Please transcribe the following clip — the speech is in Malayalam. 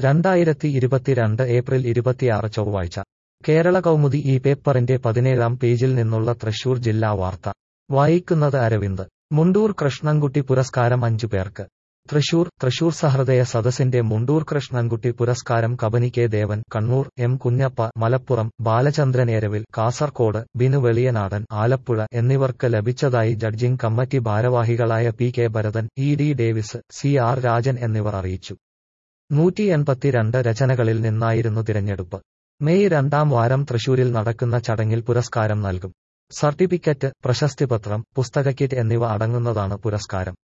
രണ്ടായിരത്തി ഇരുപത്തിരണ്ട് ഏപ്രിൽ ഇരുപത്തിയാറ് ചൊവ്വാഴ്ച കേരള കൗമുദി ഈ പേപ്പറിന്റെ പതിനേഴാം പേജിൽ നിന്നുള്ള തൃശൂർ ജില്ലാ വാർത്ത വായിക്കുന്നത് അരവിന്ദ് മുണ്ടൂർ കൃഷ്ണൻകുട്ടി പുരസ്കാരം അഞ്ചു പേർക്ക് തൃശൂർ തൃശൂർ സഹൃദയ സദസ്സിന്റെ മുണ്ടൂർ കൃഷ്ണൻകുട്ടി പുരസ്കാരം കബനി കെ ദേവൻ കണ്ണൂർ എം കുഞ്ഞപ്പ മലപ്പുറം ബാലചന്ദ്രനേരവിൽ കാസർകോട് ബിനു വെളിയനാടൻ ആലപ്പുഴ എന്നിവർക്ക് ലഭിച്ചതായി ജഡ്ജിംഗ് കമ്മിറ്റി ഭാരവാഹികളായ P K Bharathan E D Davis C R Rajan എന്നിവർ അറിയിച്ചു നൂറ്റി എൺപത്തിരണ്ട് രചനകളിൽ നിന്നായിരുന്നു തിരഞ്ഞെടുപ്പ് മെയ് രണ്ടാം വാരം തൃശൂരിൽ നടക്കുന്ന ചടങ്ങിൽ പുരസ്കാരം നൽകും സർട്ടിഫിക്കറ്റ് പ്രശസ്തിപത്രം പുസ്തക കിറ്റ് എന്നിവ അടങ്ങുന്നതാണ് പുരസ്കാരം